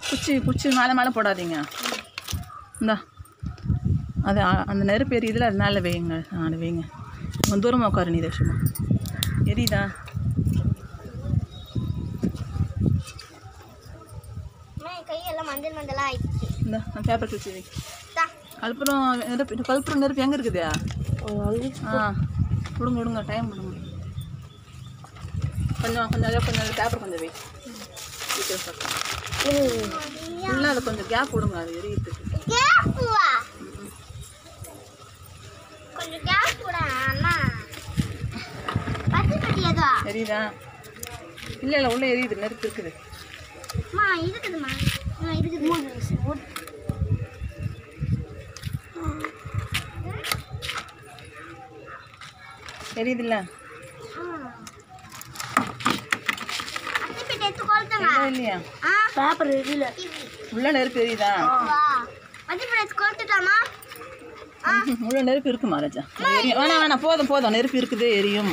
குச்சி குச்சி மேலே மேலே போடாதீங்க இந்தா அது அ- அந்த நெருப்பு எரியுதுல அது மேலே வைங்க ஆ, அது வைங்க கொஞ்சம் தூரமாக உட்காரு நீ சும்மா எரியுதா அம்மா என் கையெல்லாம் மஞ்சள் மஞ்சளாக ஆயிடுச்சு இந்த பேப்பர் குச்சி வை தா. கல்புரம் நெருப்பு கல்புரம் நெருப்பு எங்கே இருக்குதா ஆ கொடுங்க கொடுங்க டைம் கொடுங்க கொஞ்சம் கொஞ்சம் அதே கொஞ்சம் பேப்பர் கொஞ்சம் வை சீக்கிரம் சாப்பிட்டு ஃபுல்லாக அது கொஞ்சம் கேப் கொடுங்க அது எரியுதுக்கு கேப்புவா கொஞ்சம் கேப் கூட அண்ணா பச்சை கட்டி எதுவா எரியுதா இல்லை இல்லை உள்ளே எரியுது நெருப்பு இருக்குது அம்மா இருக்குதுமா அம்மா இருக்குது எரியுதுல்ல பச்சை கட்டி எடுத்து கொளுத்துங்க எரியுதா இல்லையா ஆ பேப்பர் எரியல உள்ள நெருப்பு எரியுதா வா பச்சை கட்டி எடுத்து கொளுத்துட்டாமா ம்ஹும். உள்ள நெருப்பு இருக்கு மகாராஜா எரியும் வேணாம் வேணாம் போதும் போதும் நெருப்பு இருக்குது எரியும்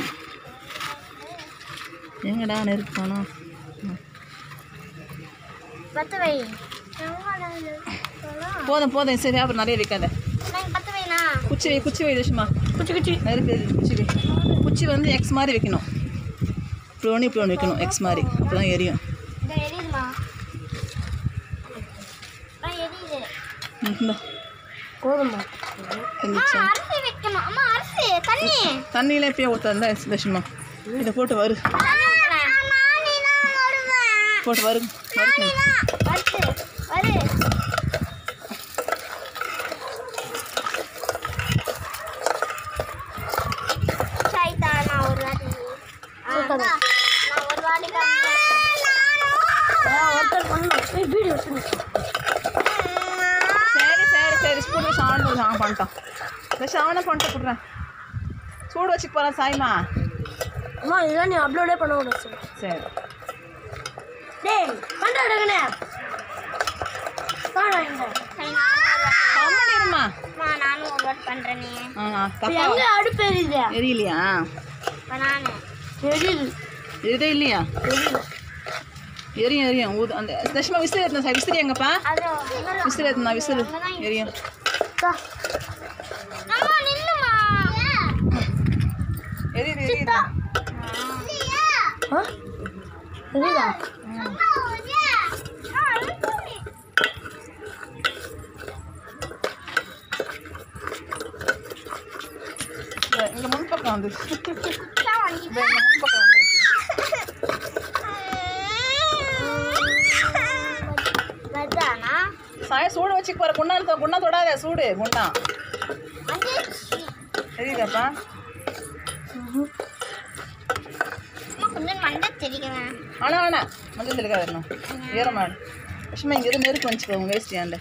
எங்கடா நெருப்பு காணோம் ம். பத்து வை போதும் போதும் சரி அப்புறம் நிறைய வைக்காத பத்து வைனா குச்சி வை குச்சி வை லட்சுமா குச்சி குச்சி நெருப்பு எரியுது குச்சி வை குச்சி வந்து எக்ஸ் மாதிரி வைக்கணும் இப்படி ஒன்று இப்படி ஒன்று வைக்கணும் எக்ஸ் மாதிரி அப்போ தான் எரியும் இந்த எரியுதுமா ஆ எரியுது ம், இந்தா. கோதுமா எந்திரிச்சா அரிசி வைக்கணும் அம்மா அரிசி தண்ணி தண்ணியில எப்பயே ஊற்றாந்தா லட்சுமா இதை போட்டு வரு போட்டு வரு வறுக்கணும் சரி சரி சரி ஸ்கூல் வச்சு ஆன் ஆன் பண்ணிட்டோம் லட்சம் அவனை பண்ணிட்டு கொடுறேன் சூடு வச்சுக்க போகிறேன் சாய்மா அம்மா இதெல்லாம் நீ அப்லோடே பண்ண விட சொல்லு சரி டேய் பண்ண எடுங்கண்ணே கம்மன் இருமா நானும் ஒரு வாட் பண்றேனே ஆ தப்பா அடுப்பு எரியுது எரியலையா இப்போ நானு எரியுது எரியுதே இல்லையா எரியும் எரியும் ஊது அந்த லட்சுமா விசிறி எடுத்தா சார் விசிறி எங்கப்பா அது விசிறி எடுத்தா விசிறு எரியும் அம்மா நில்லுமா எரியுது எரியுது எரியுதா இங்கே முன்பக்கம் வந்து இந்த முன்பக்கம் வந்து வருதானா சாய சூடு வச்சுக்க போகிற குண்டா குண்டா தொடாத சூடு குண்டா வந்துச்சு தெரியுதாப்பா அம்மா கொஞ்சம் மண்டை தெரியுங்க ஆனால் வேணாம் மஞ்சள் தெளிக்கா வரணும் ஈரமாடு லட்சுமா இங்கே எதுவும் நெருப்பு வந்துச்சுக்கோ வேஸ்ட் ஏன்ல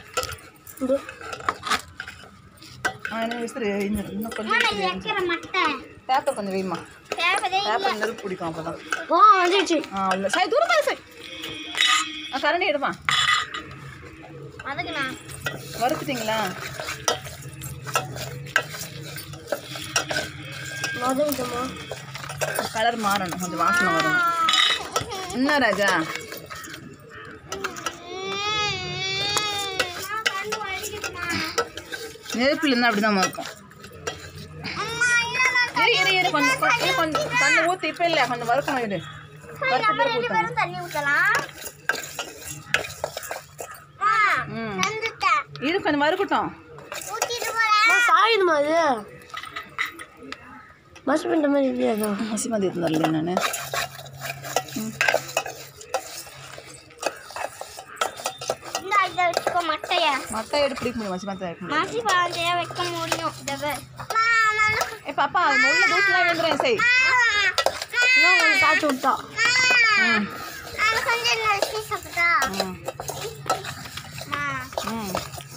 ஆ என்ன விசிறு இன்னும் இன்னும் கொஞ்சம் அம்மா விசிறு நான் வைக்கிற மட்டை பேப்பர் கொஞ்சம் வைமா தேவைதே பேப்பர் நெருப்பு பிடிக்கும் அப்போ தான் ஓ வந்துச்சு ஆ இல்லை சாய் தூரம் பாரு சாய் ஆ கரண்டி எடுமா அதுக்குண்ணா வறுத்துட்டிங்களா மதுக்குமா கலர் மாறணும் கொஞ்சம் வாசனை வரணும் என்ன ராஜா நெருப்பில் இருந்தால் அப்படி தான் இருக்கும் இரு இரு இரு கொஞ்சம் கொஞ்சம் கொஞ்சம் தண்ணி ஊற்றி இப்போ இல்லை கொஞ்சம் வறுக்கணும் இது வறுத்த பிறகு ஊற்றணும் தண்ணி ஊற்றலாம் ம் இரு கொஞ்சம் வறுக்கட்டும் சாயுதுமா அது பஸ் பண்ணுற மாதிரி இல்லையா மசிமதி இருந்ததில்ல நான் இந்த இதை வச்சுக்கோ மட்டைய மட்டை எடுத்து பிடிக்க முடியும் மசிமதி எடுக்க முடியும் மாசி பாஞ்சையா வைக்க முடியும் இதை ஏ பாப்பா அது உள்ள தூசலாம் வந்துடும் சரி இன்னும் கொஞ்சம் காய்ச்சி விட்டா ம் கொஞ்சம் நச்சு சாப்பிட்டா ம் ம்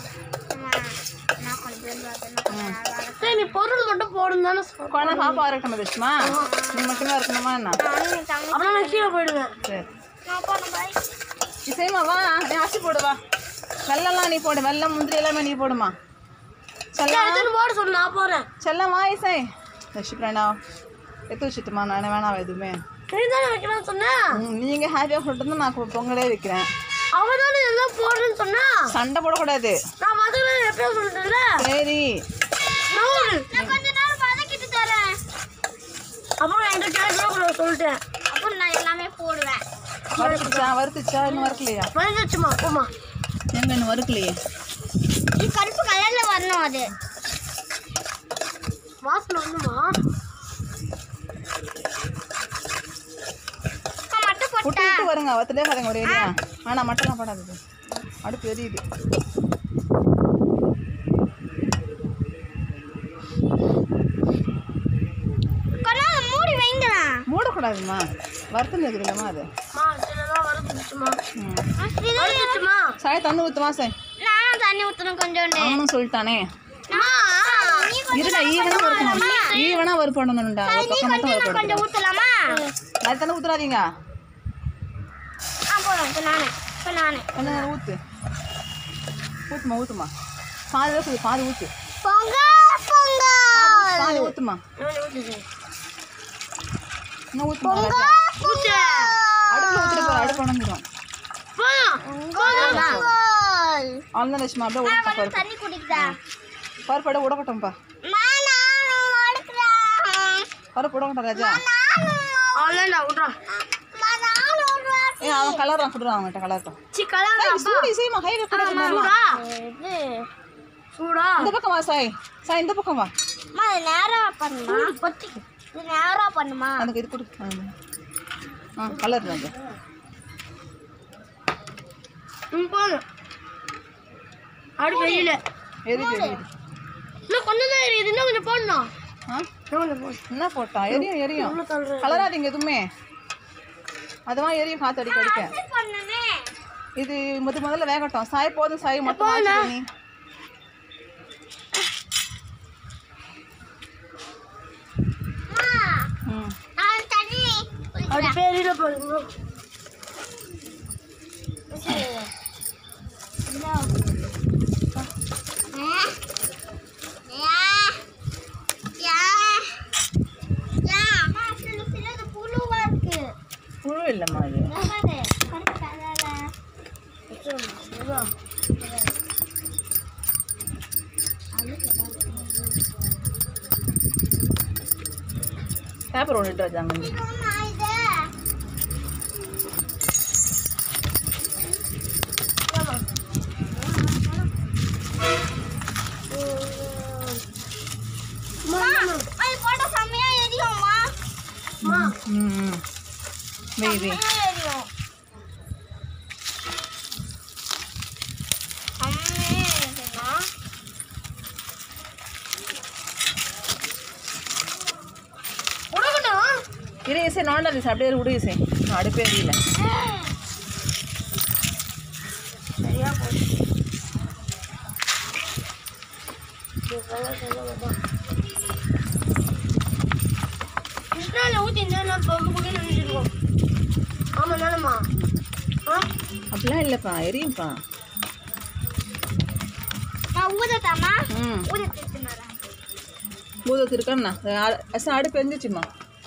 நான் கொஞ்சம் சரி நீ பொருள் மட்டும் போடும் தானே குழந்தை பாப்பா இருக்கட்டும் துஷ்மா நீ மட்டுமே இருக்கணுமா என்ன அப்புறம் நான் கீழே போயிடுவேன் சரி நான் போன பாய் இசைமா வா நீ அரிசி போடு வா வெள்ளம்லாம் நீ போடு வெள்ளம் முந்திரி எல்லாமே நீ போடுமா செல்லம் எடுத்துன்னு போட சொல்லு நான் போகிறேன் செல்லம் வா இசை லட்சு பிரணாவ் எடுத்து வச்சுட்டுமா நான் வேணாம் எதுவுமே சரி தானே வைக்கலாம்னு சொன்னேன் ம், நீங்க ஹாப்பியாக சொல்லிட்டு நான் பொ- பொங்கலே வைக்கிறேன் அவ தானே எல்லாம் போடுறேன்னு சொன்னா சண்டை போடக்கூடாது நான் மதுரை எப்பயோ சொல்லிட்டேன்ல சரி நான் கொஞ்ச நேரம் வதக்கிட்டு தரேன் அப்புறம் என்கிட்ட கேட்கல சொல்லிட்டேன் அப்புறம் நான் எல்லாமே போடுவேன் வறுத்துச்சா வறுத்துச்சா இன்னும் வறுக்கலையா வந்துச்சுமா போமா எங்க இன்னும் வறுக்கலையே இது கருப்பு கலர்ல வரணும் அது வாசனை வந்துமா மட்டும் விட்டு விட்டு வருங்க வத்துலேயே கதைங்க ஒரு ஏரியா ஆனால் மட்டெல்லாம் போடாது அடுப்பு எரியுது மூடி வைங்களா மூடக்கூடாதும்மா வறுத்துன்னு இருக்குதுல்லம்மா அது ம். வறுத்துச்சுமா சாய் தண்ணி ஊற்றுமா சாய் நானும் தண்ணி ஊற்றணும் கொஞ்சோண்டு அவனும் சொல்லிட்டானே இருடா ஈவனாக வறுக்கணும் ஈவனாக வறுப்படணும்டா ஒரு பக்கம் மட்டும் வறுப்படும் கொஞ்சம் ஊற்றலாமா அது தண்ணி ஊற்றுறாதீங்க ஆ போதும் இப்போ நானே இப்போ நானே கொஞ்சம் நேரம் ஊற்று ஊற்றுமா ஊற்றுமா பாதி ஊற்று பாதி ஊற்று பொங்க பொங்க பாதி ஊற்றுமா இன்னும் ஊற்றுமா ஊற்று அடுப்பில் ஊற்றிட்டு போகிற அடுப்பு உணங்கிடும் அவ்வளோதான் லட்சுமா அப்படியே உடக்கட்டும் பருப்பு தண்ணி குடிக்குதா பருப்பு அப்படியே உடக்கட்டும்ப்பா பருப்பு உடக்கட்டும் ராஜா ஏ அவன் கலர் கொடுறான் அவன்கிட்ட கலர்ட்டும் சூடி செய்யுமா கை சூடா இந்த பக்கம் வா சாய் சாய் இந்த பக்கம் வா நேரா பண்ணுமா இது நேரா பண்ணுமா அதுக்கு இது கொடு ஆ. ஆ கலர் ராஜா போதும் அப்படி வெளியில எரியுது எரியுது இன்னும் கொஞ்சம் தான் எரியுது இன்னும் கொஞ்சம் போடணும் ஆ இன்னும் கொஞ்சம் போடணும் என்ன போட்டா எரியும் எரியும் இன்னும் தள்ளுறேன் கலராதீங்க எதுவுமே அதுவா எரியும் காத்து அடிக்க அடிக்க பண்ணுமே இது முத முதல்ல வேகட்டும் சாய் போதும் சாய் மட்டும் வாங்கிக்கோ நீ ம் தண்ணி அப்படி பேரில போடுங்க புழு இல்லைம்மா அது பேப்பர் ஒன்று ராஜா அங்கே ம் ம் வெய் வெய் இரு இசை நான்டாது சார் அப்படியே விடு இசை நான் அடுப்பே எரியல சரியா போச்சு கிருஷ்ணால ஊத்தி என்ன பொங்கு பொங்கு நினைச்சிருக்கோம் ஆமா தானம்மா ஆ அப்படிலாம் இல்லைப்பா எரியும்ப்பா நான் ஊதத்தாமா ம் ஊதத்து பூதத்து இருக்கண்ணா அசா அடுப்பு எரிஞ்சிச்சுமா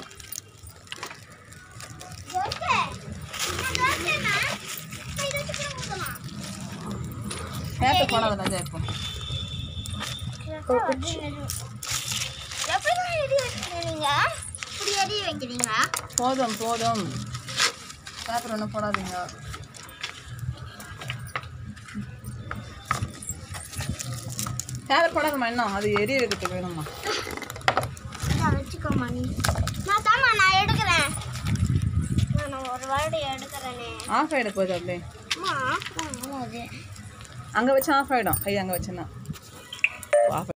பேப்பர் போனாத ராஜா இப்போ எப்படி எரி வைக்கிறீங்க இப்படி எரி வைக்கிறீங்க போதும் போதும் பேப்பர் ஒன்றும் போடாதீங்க பேப்பர் போடாதம்மா இன்னும் அது எரிய வைக்கிறதுக்கு வேணும்மா நான் வச்சுக்கோமா நீ நான் தாம்மா நான் எடுக்கிறேன் நான் ஒரு வாட்டி எடுக்கிறேனே ஆஃப் ஆகிட போகுது அப்படியே அம்மா அது அங்கே வச்சு ஆஃப் ஆகிடும் கை அங்கே வச்சுன்னா ஆஃப்